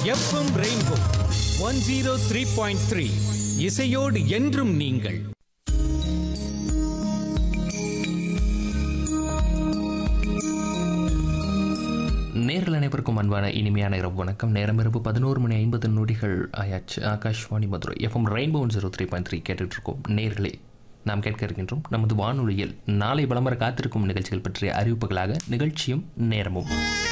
FM Rainbow one zero three point three இசையோடு என்றும் நீங்கள் நேரில் அனைவருக்கும் அன்பான இனிமையான இரவு வணக்கம் நேரம் இரவு பதினோரு மணி ஐம்பது நொடிகள் ஆயாச்சு Akashvani Madurai FM Rainbow one zero three point three கேட்டுட்ருக்கோம் நேர்களே நாம் கேட்க இருக்கின்றோம் நமது வானொலியில் நாளை விளம்பர காத்திருக்கும் நிகழ்ச்சிகள் பற்றிய அறிவிப்புகளாக நிகழ்ச்சியும் நேரமும்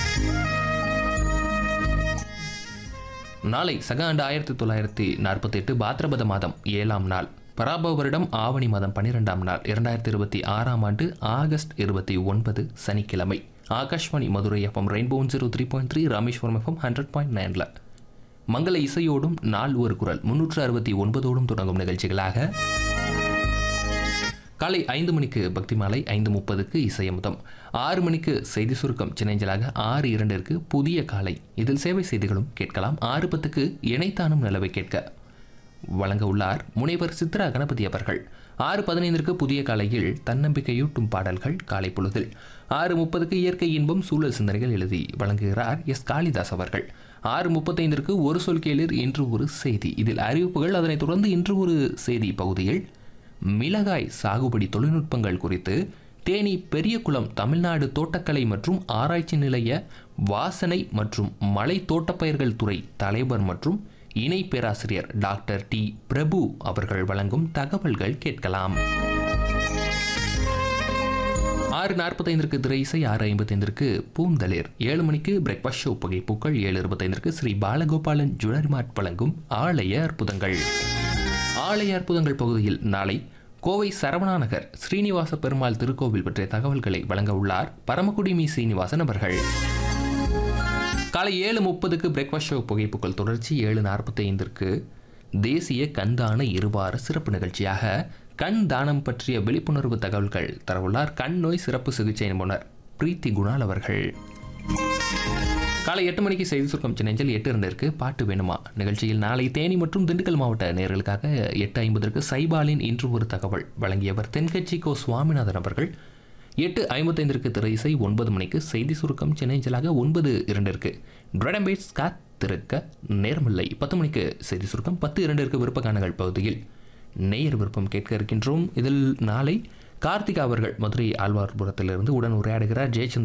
நாளை சக ஆண்டு ஆயிரத்தி தொள்ளாயிரத்தி நாற்பத்தி எட்டு பாத்ரபத மாதம் ஏழாம் நாள் பராபவ வருடம் ஆவணி மாதம் பன்னிரெண்டாம் நாள் இரண்டாயிரத்தி இருபத்தி ஆறாம் ஆண்டு ஆகஸ்ட் இருபத்தி ஒன்பது சனிக்கிழமை Akashvani Madurai FM Rainbow zero three point three Rameswaram FM hundred point நைனில் மங்கள இசையோடும் நாள் ஒரு குரல் முன்னூற்று அறுபத்தி ஒன்பதோடும் தொடங்கும் நிகழ்ச்சிகளாக காலை ஐந்து மணிக்கு பக்தி மாலை ஐந்து முப்பதுக்கு இசையமுதம் ஆறு மணிக்கு செய்தி சுருக்கம் சின்னஞ்சலாக ஆறு இரண்டிற்கு புதிய காலை இதில் சேவை செய்திகளும் கேட்கலாம் ஆறு பத்துக்கு இணைத்தானும் நிலவை கேட்க வழங்க உள்ளார் முனைவர் சித்ரா கணபதி அவர்கள் ஆறு பதினைந்திற்கு புதிய காலையில் தன்னம்பிக்கையூட்டும் பாடல்கள் காலை பொழுதில் ஆறு முப்பதுக்கு இயற்கை இன்பம் சூழல் சிந்தனைகள் எழுதி வழங்குகிறார் எஸ் காளிதாஸ் அவர்கள் ஆறு முப்பத்தைந்திற்கு ஒரு சொல் கேளிர் இன்று ஒரு செய்தி இதில் அறிவிப்புகள் அதனைத் தொடர்ந்து இன்று ஒரு செய்தி பகுதியில் மிளகாய் சாகுபடி தொழில்நுட்பங்கள் குறித்து தேனி பெரியகுளம் தமிழ்நாடு தோட்டக்கலை மற்றும் ஆராய்ச்சி நிலைய வாசனை மற்றும் மலை தோட்டப்பயிர்கள் துறை தலைவர் மற்றும் இணை பேராசிரியர் டாக்டர் டி பிரபு அவர்கள் வழங்கும் தகவல்கள் கேட்கலாம் ஆறு நாற்பத்தைந்திற்கு திரை இசை ஆறு ஐம்பத்தைந்திற்கு பூந்தளிர் ஏழு மணிக்கு பிரேக்ஃபாஸ்ட் ஷோ புகைப்பூக்கள் ஏழு இருபத்தைந்திற்கு ஸ்ரீ பாலகோபாலன் ஜுவல்லரி மார்ட் வழங்கும் ஆலய அற்புதங்கள் ஆலய அற்புதங்கள் பகுதியில் நாளை கோவை சரவணாநகர் ஸ்ரீனிவாச பெருமாள் திருக்கோவில் பற்றிய தகவல்களை வழங்க உள்ளார் பரமக்குடி மீ சீனிவாசன் அவர்கள் காலை ஏழு முப்பதுக்கு பிரேக்ஃபாஸ்ட் ஷோ புகைப்புக்கள் தொடர்ச்சி ஏழு நாற்பத்தி ஐந்திற்கு தேசிய கண்தான இருவார சிறப்பு நிகழ்ச்சியாக கண் தானம் பற்றிய விழிப்புணர்வு தகவல்கள் தரவுள்ளார் கண் நோய் சிறப்பு சிகிச்சை நிபுணர் பிரீத்தி குணால் அவர்கள் காலை எட்டு மணிக்கு செய்தி சுருக்கம் சின்னஞ்சல் எட்டு இரண்டிற்கு பாட்டு வேணுமா நிகழ்ச்சியில் நாளை தேனி மற்றும் திண்டுக்கல் மாவட்ட நேர்களுக்காக எட்டு ஐம்பதற்கு சைபாலின் இன்று ஒரு தகவல் வழங்கியவர் தென்கட்சி கோ சுவாமிநாதன் அவர்கள் எட்டு ஐம்பத்தைந்திற்கு திரை இசை ஒன்பது மணிக்கு செய்தி சுருக்கம் சின்னஞ்சலாக ஒன்பது இரண்டிற்கு ட்ரடம்பேட்ஸ் காத்திருக்க நேர்மில்லை பத்து மணிக்கு செய்தி சுருக்கம் பத்து இரண்டிற்கு விருப்ப காணங்கள் பகுதியில் நேயர் விருப்பம் கேட்க இருக்கின்றோம் இதில் நாளை கார்த்திகா அவர்கள் மதுரை ஆழ்வார்புரத்திலிருந்து உடன் உரையாடுகிறார் ஜெயச்சந்திரன்